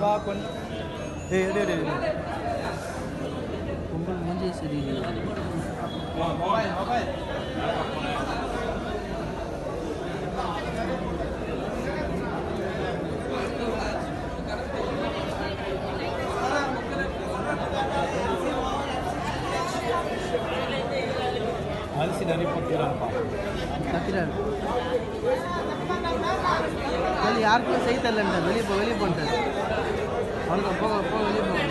வா கொஞ்சம் ஏய் எடு எடு எடு பொங்கல் மூஞ்சி சரியில்லை மொபைல் மொபைல் அரிசி நிறைய போட்டுக்கிறான்ப்பா கத்திராரு வெளியே யாருக்கும் செய்ய தரலன்ட்டார் வெளியே போ வெளியே போன்ட்டார் அவ்வளோதான் போக போக வெளியே போக